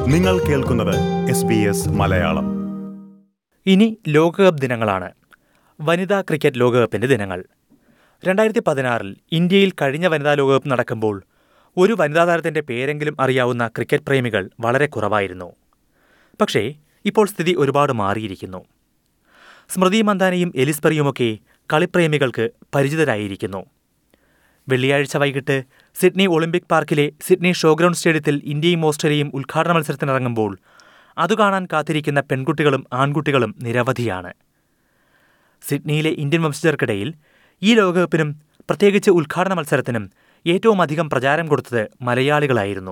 നിങ്ങൾ കേൾക്കുന്നത് S B S Malayalam ഇനി ലോകകപ്പ് ദിനങ്ങളാണ് വനിതാ ക്രിക്കറ്റ് ലോകകപ്പിന്റെ ദിനങ്ങൾ രണ്ടായിരത്തി പതിനാറിൽ ഇന്ത്യയിൽ കഴിഞ്ഞ വനിതാ ലോകകപ്പ് നടക്കുമ്പോൾ ഒരു വനിതാ താരത്തിന്റെ പേരെങ്കിലും അറിയാവുന്ന ക്രിക്കറ്റ് പ്രേമികൾ വളരെ കുറവായിരുന്നു പക്ഷേ ഇപ്പോൾ സ്ഥിതി ഒരുപാട് മാറിയിരിക്കുന്നു സ്മൃതി മന്ദാനയും എലിസ്പെറിയുമൊക്കെ കളിപ്രേമികൾക്ക് പരിചിതരായിരിക്കുന്നു വെള്ളിയാഴ്ച വൈകിട്ട് സിഡ്നി ഒളിമ്പിക് പാർക്കിലെ സിഡ്നി ഷോഗ്രൗണ്ട് സ്റ്റേഡിയത്തിൽ ഇന്ത്യയും ഓസ്ട്രേലിയയും ഉദ്ഘാടന മത്സരത്തിനിറങ്ങുമ്പോൾ അത് കാണാൻ കാത്തിരിക്കുന്ന പെൺകുട്ടികളും ആൺകുട്ടികളും നിരവധിയാണ് സിഡ്നിയിലെ ഇന്ത്യൻ വംശജർക്കിടയിൽ ഈ ലോകകപ്പിനും പ്രത്യേകിച്ച് ഉദ്ഘാടന മത്സരത്തിനും ഏറ്റവും അധികം പ്രചാരം കൊടുത്തത് മലയാളികളായിരുന്നു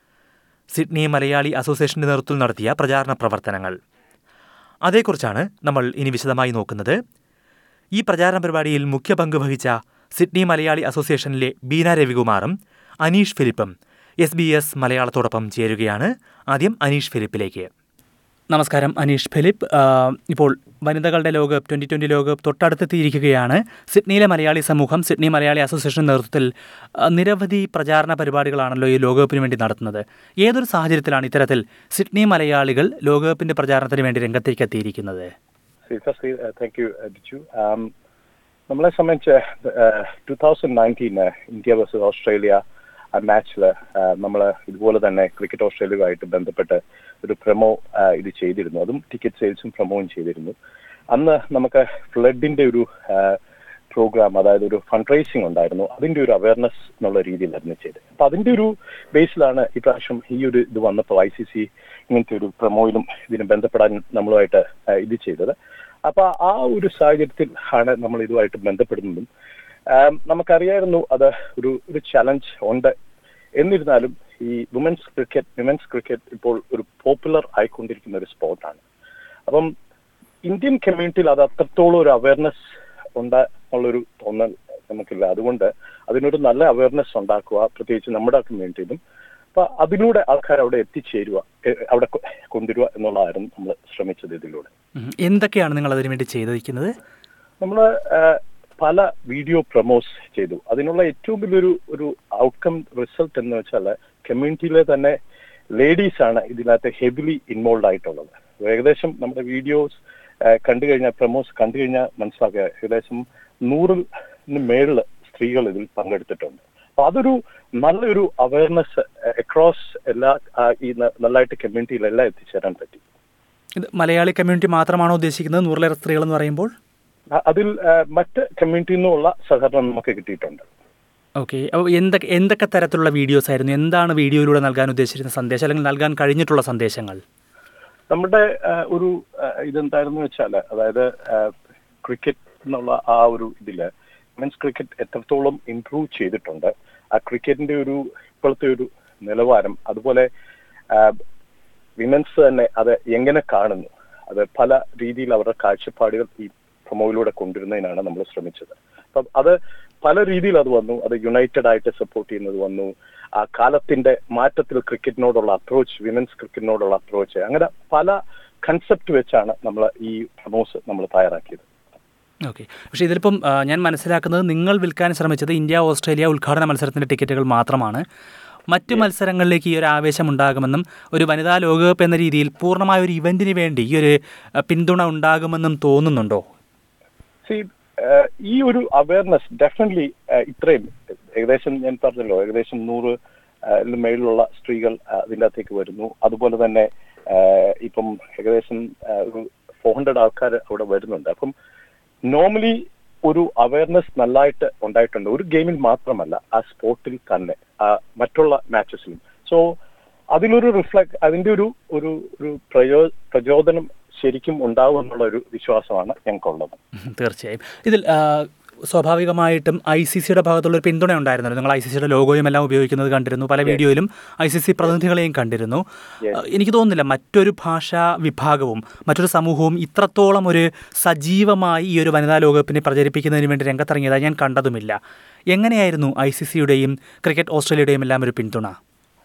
സിഡ്നി മലയാളി അസോസിയേഷന്റെ നേതൃത്വത്തിൽ നടത്തിയ പ്രചാരണ പ്രവർത്തനങ്ങൾ അതേക്കുറിച്ചാണ് നമ്മൾ ഇനി വിശദമായി നോക്കുന്നത് ഈ പ്രചാരണ പരിപാടിയിൽ മുഖ്യ പങ്ക് വഹിച്ച സിഡ്നി മലയാളി അസോസിയേഷനിലെ ബീന രവികുമാറും അനീഷ് ഫിലിപ്പും എസ് ബി എസ് മലയാളത്തോടൊപ്പം ചേരുകയാണ് ആദ്യം അനീഷ് ഫിലിപ്പിലേക്ക് നമസ്കാരം അനീഷ് ഫിലിപ്പ് ആ, ഇപ്പോൾ വനിതകളുടെ ലോകകപ്പ് ട്വൻ്റി ട്വൻ്റി ലോകകപ്പ് തൊട്ടടുത്തെത്തിയിരിക്കുകയാണ് സിഡ്നിയിലെ മലയാളി സമൂഹം സിഡ്നി മലയാളി അസോസിയേഷൻ നേതൃത്വത്തിൽ ആ, നിരവധി പ്രചാരണ പരിപാടികളാണല്ലോ ഈ ലോകകപ്പിന് വേണ്ടി നടത്തുന്നത് ഏതൊരു സാഹചര്യത്തിലാണ് ഇത്തരത്തിൽ സിഡ്നി മലയാളികൾ ലോകകപ്പിൻ്റെ പ്രചാരണത്തിന് വേണ്ടി രംഗത്തേക്ക് എത്തിയിരിക്കുന്നത് ഫസ്റ്റ് താങ്ക് യു ഡിച്ചു നമ്മളെ സംബന്ധിച്ച് two thousand nineteen India versus Australia ആ മാച്ചിൽ നമ്മൾ ഇതുപോലെ തന്നെ ക്രിക്കറ്റ് ഓസ്ട്രേലിയയുമായിട്ട് ബന്ധപ്പെട്ട് ഒരു പ്രൊമോ ഇത് ചെയ്തിരുന്നു അതും ടിക്കറ്റ് സെയിൽസും പ്രൊമോയും ചെയ്തിരുന്നു അന്ന് നമുക്ക് ഫ്ലഡിന്റെ ഒരു പ്രോഗ്രാം അതായത് ഒരു ഫണ്ട് റേസിംഗ് ഉണ്ടായിരുന്നു അതിന്റെ ഒരു അവയർനെസ് എന്നുള്ള രീതിയിലായിരുന്നു ചെയ്തത് അപ്പൊ അതിന്റെ ഒരു ബേസിലാണ് ഇപ്രാവശ്യം ഈ ഒരു ഇത് വന്നപ്പോൾ ഐ സി സി ഇങ്ങനത്തെ ഒരു പ്രൊമോയിലും ഇതിന് ബന്ധപ്പെടാൻ നമ്മളുമായിട്ട് ആ, ഇത് ചെയ്തത് അപ്പൊ ആ ഒരു സാഹചര്യത്തിൽ ആണ് നമ്മൾ ഇതുമായിട്ട് ബന്ധപ്പെടുന്നതും ആം, നമുക്കറിയായിരുന്നു അത് ഒരു ഒരു ചലഞ്ച് ഉണ്ട് എന്നിരുന്നാലും ഈ വുമൻസ് ക്രിക്കറ്റ് വിമൻസ് ക്രിക്കറ്റ് ഇപ്പോൾ ഒരു പോപ്പുലർ ആയിക്കൊണ്ടിരിക്കുന്ന ഒരു സ്പോർട്ടാണ് അപ്പം ഇന്ത്യൻ കമ്മ്യൂണിറ്റിയിൽ അത് അത്രത്തോളം ഒരു അവയർനെസ് ഉണ്ട് എന്നുള്ളൊരു തോന്നൽ നമുക്കില്ല അതുകൊണ്ട് അതിനൊരു നല്ല അവയർനെസ് ഉണ്ടാക്കുക പ്രത്യേകിച്ച് നമ്മുടെ കമ്മ്യൂണിറ്റിയിലും അപ്പൊ അതിലൂടെ ആൾക്കാർ അവിടെ എത്തിച്ചേരുക എ- അവിടെ കൊ- കൊണ്ടുവരിക എന്നുള്ളതായിരുന്നു നമ്മൾ ശ്രമിച്ചത് ഇതിലൂടെ ഉം. എന്തൊക്കെയാണ് നിങ്ങൾ അതിനു വേണ്ടി ചെയ്തിരിക്കുന്നത് നമ്മൾ പല വീഡിയോ പ്രൊമോസ് ചെയ്തു അതിനുള്ള ഏറ്റവും വലിയൊരു ഒരു ഔട്ട്കം റിസൾട്ട് എന്ന് വെച്ചാൽ കമ്മ്യൂണിറ്റിയിലെ തന്നെ ലേഡീസ് ആണ് ഇതിനകത്ത് ഹെവിലി ഇൻവോൾവ് ആയിട്ടുള്ളത് ഏകദേശം നമ്മുടെ വീഡിയോസ് കണ്ടു കഴിഞ്ഞാൽ പ്രൊമോസ് കണ്ടു കഴിഞ്ഞാൽ മനസ്സിലാക്കുക ഏകദേശം നൂറിന് മേളിൽ സ്ത്രീകൾ ഇതിൽ പങ്കെടുത്തിട്ടുണ്ട് അപ്പൊ അതൊരു നല്ലൊരു അവയർനെസ് അക്രോസ് എല്ലാ ആ, ഈ ന- നല്ലതായിട്ട് കമ്മ്യൂണിറ്റിയിലെല്ലാം എത്തിച്ചേരാൻ പറ്റി ഇത് മലയാളി കമ്മ്യൂണിറ്റി മാത്രമാണോ ഉദ്ദേശിക്കുന്നത് നൂറിലേറെ സ്ത്രീകൾ എന്ന് പറയുമ്പോൾ അ- അതിൽ ആ, മറ്റ് കമ്മ്യൂണിറ്റിയിൽ നിന്നുള്ള സഹകരണം നമുക്ക് കിട്ടിയിട്ടുണ്ട് ഓക്കെ അപ്പോൾ എന്തൊക്കെ എന്തൊക്കെ തരത്തിലുള്ള വീഡിയോസ് ആയിരുന്നു എന്താണ് വീഡിയോയിലൂടെ നൽകാൻ ഉദ്ദേശിച്ചിരുന്ന സന്ദേശം അല്ലെങ്കിൽ നൽകാൻ കഴിഞ്ഞിട്ടുള്ള സന്ദേശങ്ങൾ നമ്മുടെ ആ, ഒരു ആ, ഇതെന്തായിരുന്നു വെച്ചാൽ അതായത് ക്രിക്കറ്റ് എന്നുള്ള ആ ഒരു ഇതില് വിമൻസ് ക്രിക്കറ്റ് എത്രത്തോളം ഇംപ്രൂവ് ചെയ്തിട്ടുണ്ട് ആ ക്രിക്കറ്റിന്റെ ഒരു ഇപ്പോഴത്തെ ഒരു നിലവാരം അതുപോലെ വിമൻസ് തന്നെ അത് എങ്ങനെ കാണുന്നു അത് പല രീതിയിൽ അവരുടെ കാഴ്ചപ്പാടുകൾ ഈ പ്രൊമോയിലൂടെ കൊണ്ടുവരുന്നതിനാണ് നമ്മൾ ശ്രമിച്ചത് അപ്പം അത് പല രീതിയിൽ അത് വന്നു അത് യുണൈറ്റഡ് ആയിട്ട് സപ്പോർട്ട് ചെയ്യുന്നത് വന്നു ആ കാലത്തിന്റെ മാറ്റത്തിൽ ക്രിക്കറ്റിനോടുള്ള അപ്രോച്ച് വിമൻസ് ക്രിക്കറ്റിനോടുള്ള അപ്രോച്ച് അങ്ങനെ പല കൺസെപ്റ്റ് വെച്ചാണ് നമ്മൾ ഈ പ്രൊമോസ് നമ്മൾ തയ്യാറാക്കിയത് ഓക്കെ പക്ഷേ ഇതിലിപ്പം ആ, ഞാൻ മനസ്സിലാക്കുന്നത് നിങ്ങൾ വിൽക്കാൻ ശ്രമിച്ചത് ഇന്ത്യ ഓസ്ട്രേലിയ ഉദ്ഘാടന മത്സരത്തിൻ്റെ ടിക്കറ്റുകൾ മാത്രമാണ് മറ്റ് മത്സരങ്ങളിലേക്ക് ഈ ഒരു ആവേശം ഉണ്ടാകുമെന്നും ഒരു വനിതാ ലോകകപ്പ് എന്ന രീതിയിൽ പൂർണ്ണമായ ഒരു ഇവന്റിന് വേണ്ടി ഈ ഒരു ആ, പിന്തുണ ഉണ്ടാകുമെന്നും തോന്നുന്നുണ്ടോ See, ഏഹ് ഈ ഒരു അവയർനെസ് ഡെഫിനറ്റ്ലി ഇത്രയും ഏകദേശം ഞാൻ പറഞ്ഞല്ലോ ഏകദേശം നൂറ് ഏഹ് ല് മേളിലുള്ള സ്ത്രീകൾ ഏഹ് അതിൻ്റെ അകത്തേക്ക് വരുന്നു അതുപോലെ തന്നെ ഏഹ് ഇപ്പം ഏകദേശം ഏഹ് ഒരു ഫോർ ഹൺഡ്രഡ് ആൾക്കാർ അവിടെ വരുന്നുണ്ട് അപ്പം നോർമലി ഒരു അവയർനെസ് നല്ലതായിട്ട് ഉണ്ടായിട്ടുണ്ട് ഒരു ഗെയിമിൽ മാത്രമല്ല ആ സ്പോർട്ടിൽ തന്നെ ആ മറ്റുള്ള മാച്ചസിലും സോ അതിലൊരു റിഫ്ലക്ട് അതിന്റെ ഒരു ഒരു ഒരു പ്രയോ പ്രചോദനം ശരിക്കും ഉണ്ടാവും എന്നുള്ള ഒരു വിശ്വാസമാണ് ഞങ്ങൾക്കുള്ളത് ഉം, തീർച്ചയായും ഇതിൽ ആ, സ്വാഭാവികമായിട്ടും ഐ സി സിയുടെ ഭാഗത്തുള്ള ഒരു പിന്തുണ ഉണ്ടായിരുന്നല്ലോ നിങ്ങൾ ഐ സി സിയുടെ ലോഗോയും എല്ലാം ഉപയോഗിക്കുന്നത് കണ്ടിരുന്നു പല വീഡിയോയിലും ഐ സി സി പ്രതിനിധികളെയും കണ്ടിരുന്നു Yes. ആ, എനിക്ക് തോന്നുന്നില്ല മറ്റൊരു ഭാഷാ വിഭാഗവും മറ്റൊരു സമൂഹവും ഇത്രത്തോളം ഒരു സജീവമായി ഈ ഒരു വനിതാ ലോകകപ്പിനെ പ്രചരിപ്പിക്കുന്നതിന് വേണ്ടി രംഗത്തിറങ്ങിയതായി ഞാൻ കണ്ടതുമില്ല എങ്ങനെയായിരുന്നു ഐ സി സിയുടെയും ക്രിക്കറ്റ് ഓസ്ട്രേലിയയുടെയും എല്ലാം ഒരു പിന്തുണ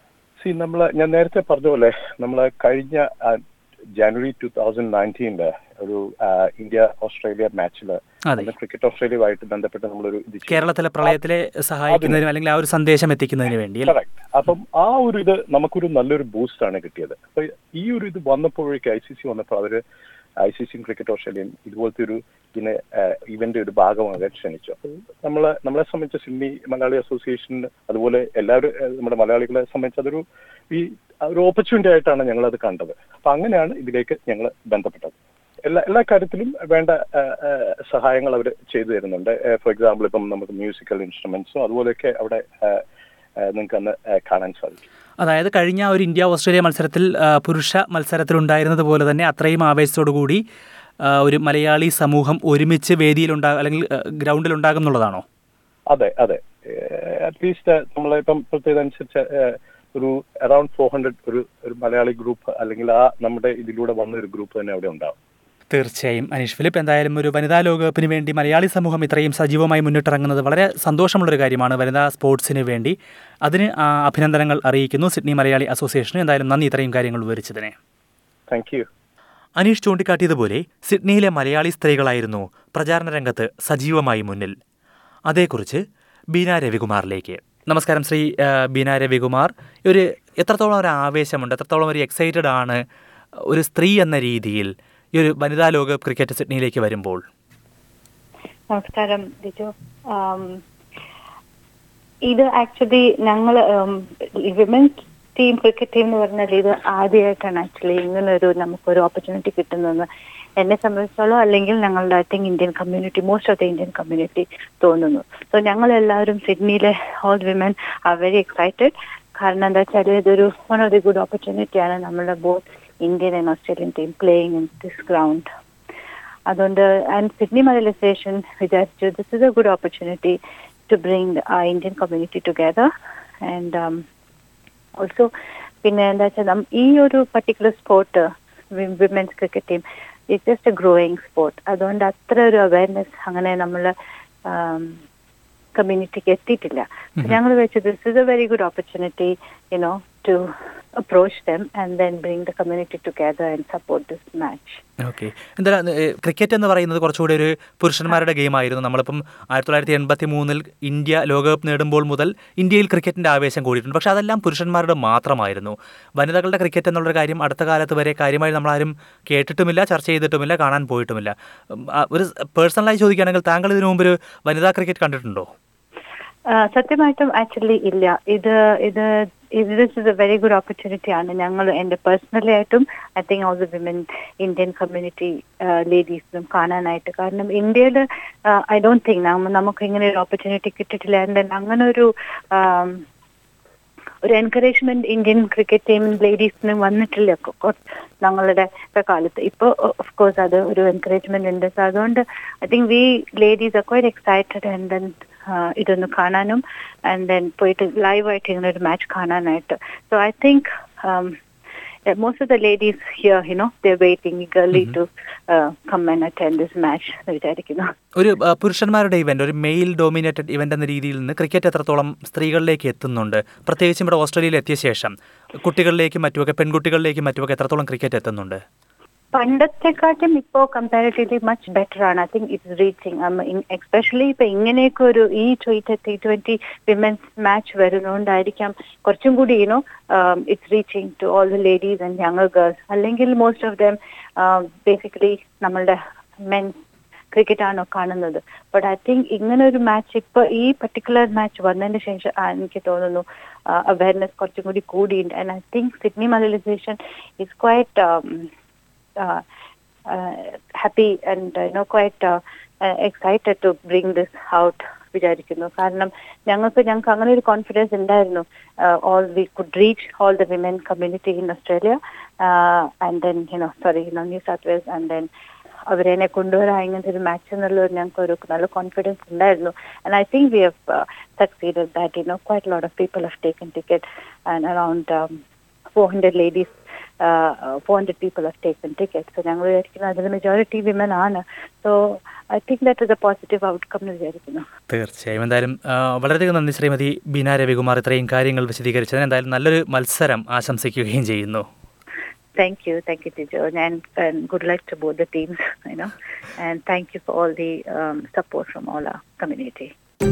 സി നമ്മൾ ഞാൻ നേരത്തെ പറഞ്ഞ പോലെ നമ്മൾ കഴിഞ്ഞ ജനുവരി ടൂ തൗസൻഡ് നയൻറ്റീനില് ഒരു ആ, ഇന്ത്യ ഓസ്ട്രേലിയ മാച്ചിൽ അതെ ക്രിക്കറ്റ് ഓസ്ട്രേലിയയുമായിട്ട് ബന്ധപ്പെട്ട് നമ്മളൊരു ഇത് ചെയ്തു. കേരളത്തിലെ പ്രളയത്തിലെ സഹായിക്കുന്നതിനും അല്ലെങ്കിൽ ആ ഒരു സന്ദേശം എത്തിക്കുന്നതിന് വേണ്ടി അല്ലേ? Correct. അപ്പം ആ ഒരു ഇത് നമുക്കൊരു നല്ലൊരു ബൂസ്റ്റ് ആണ് കിട്ടിയത് അപ്പൊ ഈ ഒരു ഇത് വന്നപ്പോഴേക്ക് ഐ സി സി വന്നപ്പോൾ അവര് ഐ സി സിയും ക്രിക്കറ്റ് ഓസ്ട്രേലിയയും ഇതുപോലത്തെ ഒരു ഇതിനെ ഇവന്റ് ഒരു ഭാഗമാകാൻ ക്ഷണിച്ചു അപ്പോൾ നമ്മളെ നമ്മളെ സംബന്ധിച്ച് സിഡ്നി മലയാളി അസോസിയേഷൻ അതുപോലെ എല്ലാവരും ഏഹ്, നമ്മുടെ മലയാളികളെ സംബന്ധിച്ച് അതൊരു ഈ ഒരു ഓപ്പർച്യൂണിറ്റി ആയിട്ടാണ് ഞങ്ങൾ അത് കണ്ടത് അപ്പൊ അങ്ങനെയാണ് ഇതിലേക്ക് ഞങ്ങൾ ബന്ധപ്പെട്ടത് എല്ലാ എല്ലാ കാര്യത്തിലും വേണ്ട ഏഹ്, ഏഹ്, സഹായങ്ങൾ അവർ ചെയ്തു തരുന്നുണ്ട് ഫോർ എക്സാമ്പിൾ ഇപ്പം നമുക്ക് മ്യൂസിക്കൽ ഇൻസ്ട്രുമെന്റ്സും അതുപോലെയൊക്കെ അവിടെ നിങ്ങൾക്ക് അന്ന് ഏഹ്, കാണാൻ സാധിക്കും അതായത് കഴിഞ്ഞ ഒരു ഇന്ത്യ ഓസ്ട്രേലിയ മത്സരത്തിൽ ആ, പുരുഷ മത്സരത്തിലുണ്ടായിരുന്നത് പോലെ തന്നെ അത്രയും ആവേശത്തോടു കൂടി ആ, ഒരു മലയാളി സമൂഹം ഒരുമിച്ച് വേദിയിലുണ്ടാ അല്ലെങ്കിൽ ആ, ഗ്രൗണ്ടിലുണ്ടാകും എന്നുള്ളതാണോ അതെ അതെ അറ്റ്ലീസ്റ്റ് നമ്മളിപ്പം പ്രത്യേകതനുസരിച്ച് ഏഹ്, ഒരു അറൌണ്ട് ഫോർ ഹൺഡ്രഡ് ഒരു ഒരു മലയാളി ഗ്രൂപ്പ് അല്ലെങ്കിൽ ആ നമ്മുടെ ഇതിലൂടെ വന്ന ഒരു ഗ്രൂപ്പ് തന്നെ അവിടെ ഉണ്ടാവും തീർച്ചയായും അനീഷ് ഫിലിപ്പ് എന്തായാലും ഒരു വനിതാ ലോകകപ്പിന് വേണ്ടി മലയാളി സമൂഹം ഇത്രയും സജീവമായി മുന്നിട്ടിറങ്ങുന്നത് വളരെ സന്തോഷമുള്ളൊരു കാര്യമാണ് വനിതാ സ്പോർട്സിന് വേണ്ടി അതിന് ആ, അഭിനന്ദനങ്ങൾ അറിയിക്കുന്നു സിഡ്നി മലയാളി അസോസിയേഷന് എന്തായാലും നന്ദി ഇത്രയും കാര്യങ്ങൾ വിവരിച്ചതിനെ താങ്ക് യു അനീഷ് ചൂണ്ടിക്കാട്ടിയതുപോലെ സിഡ്നിയിലെ മലയാളി സ്ത്രീകളായിരുന്നു പ്രചാരണ രംഗത്ത് സജീവമായി മുന്നിൽ അതേക്കുറിച്ച് ബീന രവികുമാറിലേക്ക് നമസ്കാരം ശ്രീ ആ, ബീന രവികുമാർ ഒരു എത്രത്തോളം ഒരു ആവേശമുണ്ട് എത്രത്തോളം ഒരു എക്സൈറ്റഡ് ആണ് ഒരു സ്ത്രീ എന്ന രീതിയിൽ ഈ ഒരു വനിതാ ലോകകപ്പ് ക്രിക്കറ്റ് സിഡ്നിയിലേക്ക് വരുമ്പോൾ നമസ്കാരം ലിജു ആം, ഇത് ആക്ച്വലി ഞങ്ങൾ വിമൻസ് ടീം ക്രിക്കറ്റ് ടീം എന്ന് പറഞ്ഞാൽ ഇത് ആദ്യമായിട്ടാണ് ആക്ച്വലി ഇങ്ങനെ ഒരു നമുക്കൊരു ഓപ്പർച്യൂണിറ്റി കിട്ടുന്നതെന്ന് എന്നെ സംബന്ധിച്ചോളം അല്ലെങ്കിൽ ഞങ്ങളുടെ I think Indian community most of the Indian community തോന്നുന്നു സോ ഞങ്ങൾ എല്ലാവരും സിഡ്നിയിലെ all women are very excited കാരണം എന്താ വെച്ചാൽ ഇതൊരു വൺ ഓഫ് ദി ഗുഡ് ഓപ്പർച്യൂണിറ്റിയാണ് നമ്മുടെ both Indian and Australian team playing in this ground അതുകൊണ്ട് ആൻഡ് സിഡ്നി മലൈസേഷൻ വിചാരിച്ചു this is a good opportunity to bring Indian community together and also പിന്നെ എന്താ വെച്ചാൽ ഈ ഒരു particular sport women's cricket team it just a growing sport അതുകൊണ്ട് അത്ര ഒരു അവയർനെസ് അങ്ങനെ നമ്മൾ കമ്മ്യൂണിറ്റിക്ക് എത്തിയിട്ടില്ല ഞങ്ങൾ വെച്ചു this is a very good opportunity you know to approach them and then bring the community together and support this match okay എന്തായാലും cricket എന്ന് പറയുന്നത് കുറച്ചുകൂടി ഒരു പുരുഷന്മാരുടെ ഗെയിമായിരുന്നു നമ്മളിപ്പം ആയിരത്തി തൊള്ളായിരത്തി എൺപത്തി മൂന്നിൽ ഇന്ത്യ ലോകകപ്പ് നേടുമ്പോൾ മുതൽ ഇന്ത്യയിൽ ക്രിക്കറ്റിൻ്റെ ആവേശം കൂടിയിട്ടുണ്ട് പക്ഷേ അതെല്ലാം പുരുഷന്മാരുടെ മാത്രമായിരുന്നു വനിതകളുടെ ക്രിക്കറ്റ് എന്നുള്ളൊരു കാര്യം അടുത്ത കാലത്ത് വരെ കാര്യമായി നമ്മളാരും കേട്ടിട്ടുമില്ല ചർച്ച ചെയ്തിട്ടുമില്ല കാണാൻ പോയിട്ടുമില്ല ഉം, ആ, ഒരു പേഴ്സണലായി ചോദിക്കുകയാണെങ്കിൽ താങ്കൾ ഇതിനു മുമ്പ് ഒരു വനിതാ ക്രിക്കറ്റ് കണ്ടിട്ടുണ്ടോ ആ, സത്യമായിട്ടും ആക്ച്വലി ഇല്ല ഇത് ഇത് this is a very good opportunity ആണ് ഞങ്ങൾ എൻ്റെ പേഴ്സണലി ആയിട്ടും I think all the women Indian community ലേഡീസിനും കാണാനായിട്ട് കാരണം ഇന്ത്യയിൽ ഐ ഡോണ്ട് തിങ്ക് നമുക്ക് ഇങ്ങനെ ഒരു ഓപ്പർച്യൂണിറ്റി കിട്ടിയിട്ടില്ല ആൻഡ് then അങ്ങനെ ഒരു ആം, ഒരു എൻകറേജ്മെന്റ് ഇന്ത്യൻ ക്രിക്കറ്റ് ടീം ലേഡീസിന് വന്നിട്ടില്ല കൊ- കൊ- ഞങ്ങളുടെ ഒക്കെ കാലത്ത് ഇപ്പോൾ ഓഫ് കോഴ്സ് അത് ഒരു എൻകറേജ്മെന്റ് ഉണ്ട് സോ അതുകൊണ്ട് I think we ladies are quite excited and then ഇതൊന്ന് കാണാനും ആൻഡ് ദെൻ പോയിട്ട് ലൈവായിട്ട് ഇങ്ങനെ ഒരു മാച്ച് കാണാനായിട്ട് so I think most of the ladies here, you know, they're waiting eagerly to uh, come and attend this match. എന്ന് വിചാരിക്കുന്നു ഒരു ആ, പുരുഷന്മാരുടെ ഇവന്റ് ഒരു മെയിൽ ഡോമിനേറ്റഡ് ഇവന്റ് എന്ന രീതിയിൽ നിന്ന് ക്രിക്കറ്റ് എത്രത്തോളം സ്ത്രീകളിലേക്ക് എത്തുന്നുണ്ട് പ്രത്യേകിച്ചും ഇവിടെ ഓസ്ട്രേലിയയിൽ എത്തിയ ശേഷം കുട്ടികളിലേക്കും മറ്റുമൊക്കെ പെൺകുട്ടികളിലേക്കും മറ്റുമൊക്കെ എത്രത്തോളം ക്രിക്കറ്റ് എത്തുന്നുണ്ട് പണ്ടത്തെക്കാട്ടും ഇപ്പോ കമ്പാരിറ്റീവ്ലി മച്ച് ബെറ്റർ ആണ് I think it's reaching especially ഇപ്പൊ ഇങ്ങനെയൊക്കെ ഒരു ഈ ടി ട്വന്റി വിമൻസ് മാച്ച് വരുന്നതുകൊണ്ടായിരിക്കാം കുറച്ചും കൂടി you know it's reaching to all the ladies and younger girls അല്ലെങ്കിൽ മോസ്റ്റ് ഓഫ് ദം ബേസിക്കലി നമ്മളുടെ മെൻ ക്രിക്കറ്റ് ആണോ കാണുന്നത് ബട്ട് ഐ തിങ്ക് ഇങ്ങനെ ഒരു മാച്ച് ഇപ്പൊ ഈ പർട്ടിക്കുലർ മാച്ച് വന്നതിന് ശേഷം ആ, എനിക്ക് തോന്നുന്നു അവയർനെസ് കുറച്ചും കൂടി കൂടിയുണ്ട് ആൻഡ് ഐ തിങ്ക് സിഡ്നി മലൈസേഷൻ is quite uh, uh, happy and uh, you know quite uh, uh, excited to bring this out വിചാരിക്കുന്നു കാരണം ഞങ്ങൾക്ക് ഞങ്ങൾക്ക് അങ്ങനെ ഒരു കോൺഫിഡൻസ് ഉണ്ടായിരുന്നു all we could reach all the women community in Australia and then you know sorry New South Wales and then അവരെന്നെ കൊണ്ടുവരാൻ ഇങ്ങനത്തെ ഒരു മാച്ച് എന്നുള്ള ഒരു ഞങ്ങൾക്ക് ഒരു നല്ല കോൺഫിഡൻസ് ഉണ്ടായിരുന്നു and I think we have succeeded that you know quite lot of people have taken ticket and around four hundred ladies four hundred people have taken ticket so ഞങ്ങൾ വിചാരിക്കുന്നു അതിൽ മെജോറിറ്റി വിമൻ ആണ് so I think that is a positive outcome എന്ന് വിചാരിക്കുന്നു തീർച്ചയായും എന്തായാലും ആ, വളരെയധികം നന്ദി ശ്രീമതി ബീന രവികുമാർ ഇത്രയും കാര്യങ്ങൾ വിശദീകരിച്ചതിന് എന്തായാലും നല്ലൊരു മത്സരം ആശംസിക്കുകയും ചെയ്യുന്നു Thank you, thank you, Tijo, and, and good luck to both the teams, you know, and thank you for all the um, support from all our community.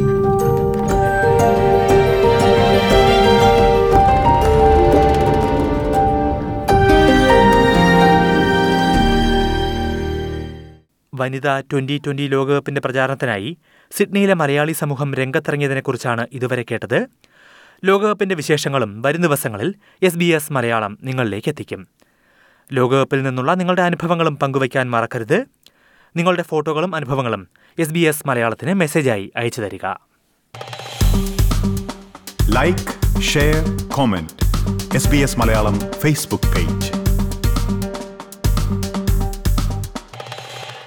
വനിതാ ട്വന്റി ട്വന്റി ലോകകപ്പിന്റെ പ്രചാരണത്തിനായി സിഡ്നിയിലെ മലയാളി സമൂഹം രംഗത്തിറങ്ങിയതിനെക്കുറിച്ചാണ് ഇതുവരെ കേട്ടത് ലോകകപ്പിന്റെ വിശേഷങ്ങളും വരും ദിവസങ്ങളിൽ എസ് ബി എസ് മലയാളം നിങ്ങളിലേക്ക് എത്തിക്കും ലോകകപ്പിൽ നിന്നുള്ള നിങ്ങളുടെ അനുഭവങ്ങളും പങ്കുവയ്ക്കാൻ മറക്കരുത് നിങ്ങളുടെ ഫോട്ടോകളും അനുഭവങ്ങളും എസ് ബി എസ് മലയാളത്തിന് മെസ്സേജായി അയച്ചു തരിക like share comment S B S Malayalam Facebook page